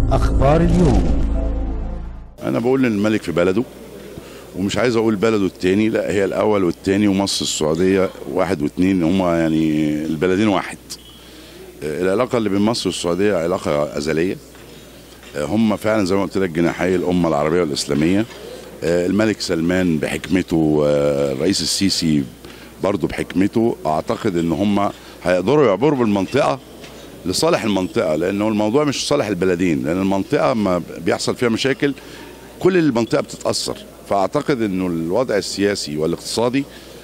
أخبار اليوم انا بقول ان الملك في بلده ومش عايز اقول بلده التاني لا هي الاول والتاني ومصر السعوديه واحد واثنين هما يعني البلدين واحد آه، العلاقه اللي بين مصر والسعوديه علاقه ازليه آه، هم فعلا زي ما قلت لك جناحي الامه العربيه والاسلاميه آه، الملك سلمان بحكمته آه، الرئيس السيسي برضه بحكمته اعتقد ان هم هيقدروا يعبروا بالمنطقه لصالح المنطقه لانه الموضوع مش صالح البلدين لان المنطقه ما بيحصل فيها مشاكل كل المنطقه بتتاثر فاعتقد انه الوضع السياسي والاقتصادي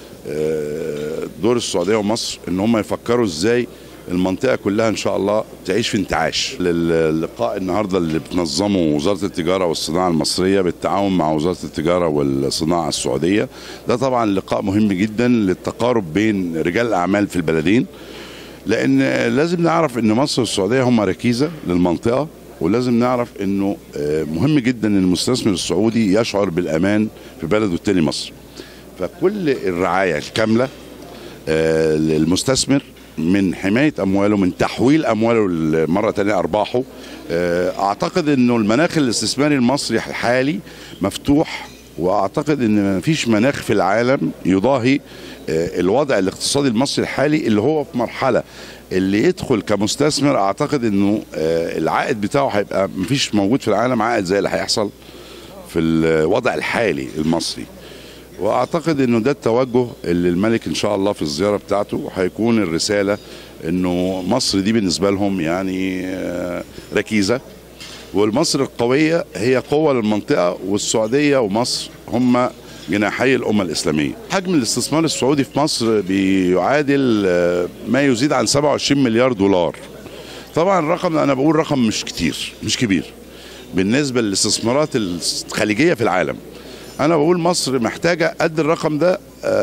آه، دور السعوديه ومصر ان هم يفكروا ازاي المنطقه كلها ان شاء الله تعيش في انتعاش للقاء النهارده اللي بتنظمه وزاره التجاره والصناعه المصريه بالتعاون مع وزاره التجاره والصناعه السعوديه ده طبعا لقاء مهم جدا للتقارب بين رجال الاعمال في البلدين لان لازم نعرف ان مصر والسعوديه هم ركيزه للمنطقه ولازم نعرف انه آه، مهم جدا ان المستثمر السعودي يشعر بالامان في بلده التاني مصر فكل الرعايه الكامله آه، للمستثمر من حمايه امواله من تحويل امواله مره تانية ارباحه آه، اعتقد انه المناخ الاستثماري المصري الحالي مفتوح واعتقد ان مفيش مناخ في العالم يضاهي آه، الوضع الاقتصادي المصري الحالي اللي هو في مرحله اللي يدخل كمستثمر اعتقد انه آه، العائد بتاعه هيبقى مفيش موجود في العالم عائد زي اللي هيحصل في الوضع الحالي المصري واعتقد انه ده التوجه اللي الملك ان شاء الله في الزياره بتاعته هيكون الرساله انه مصر دي بالنسبه لهم يعني آه، ركيزه والمصر القويه هي قوه للمنطقه والسعوديه ومصر هم جناحي الامه الاسلاميه. حجم الاستثمار السعودي في مصر بيعادل آه، ما يزيد عن 27 مليار دولار. طبعا الرقم انا بقول رقم مش كتير مش كبير بالنسبه للاستثمارات الخليجيه في العالم. انا بقول مصر محتاجه قد الرقم ده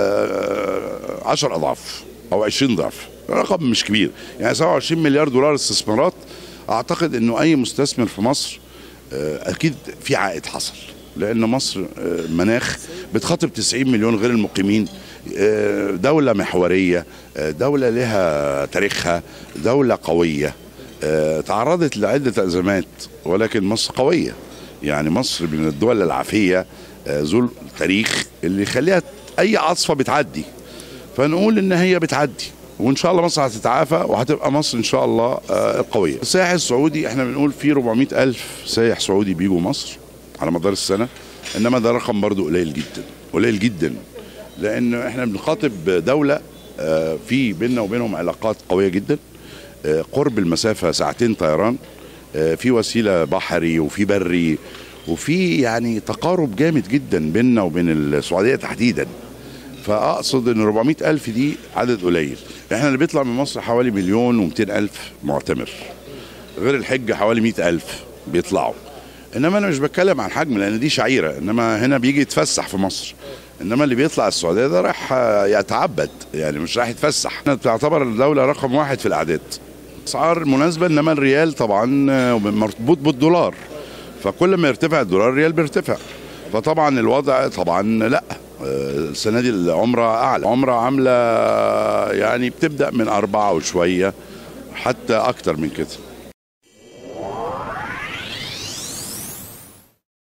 10 اضعاف او 20 ضعف رقم مش كبير يعني 27 مليار دولار استثمارات اعتقد انه اي مستثمر في مصر آه، اكيد في عائد حصل لان مصر آه، مناخ بتخاطب 90 مليون غير المقيمين آه، دولة محورية آه، دولة لها تاريخها دولة قوية آه، تعرضت لعدة أزمات ولكن مصر قوية يعني مصر من الدول العافية آه، ذو التاريخ اللي يخليها أي عاصفة بتعدي فنقول إن هي بتعدي وإن شاء الله مصر هتتعافى وهتبقى مصر إن شاء الله آه، قوية السائح السعودي إحنا بنقول في 400 ألف سائح سعودي بيجوا مصر على مدار السنة إنما ده رقم برضو قليل جدا قليل جدا لأن إحنا بنخاطب دولة آه، في بيننا وبينهم علاقات قوية جدا آه، قرب المسافة ساعتين طيران آه، في وسيلة بحري وفي بري وفي يعني تقارب جامد جدا بيننا وبين السعودية تحديدا فأقصد أن 400 ألف دي عدد قليل احنا اللي بيطلع من مصر حوالي مليون و200 ألف معتمر غير الحج حوالي 100 ألف بيطلعوا انما انا مش بتكلم عن حجم لان دي شعيره انما هنا بيجي يتفسح في مصر انما اللي بيطلع السعوديه ده رايح آه، يتعبد يعني مش رايح يتفسح احنا بتعتبر الدوله رقم واحد في الاعداد اسعار مناسبه انما الريال طبعا آه، مربوط بالدولار فكل ما يرتفع الدولار الريال بيرتفع فطبعا الوضع طبعا لا آه، السنه دي العمره اعلى عمره عامله يعني بتبدا من اربعه وشويه حتى اكتر من كده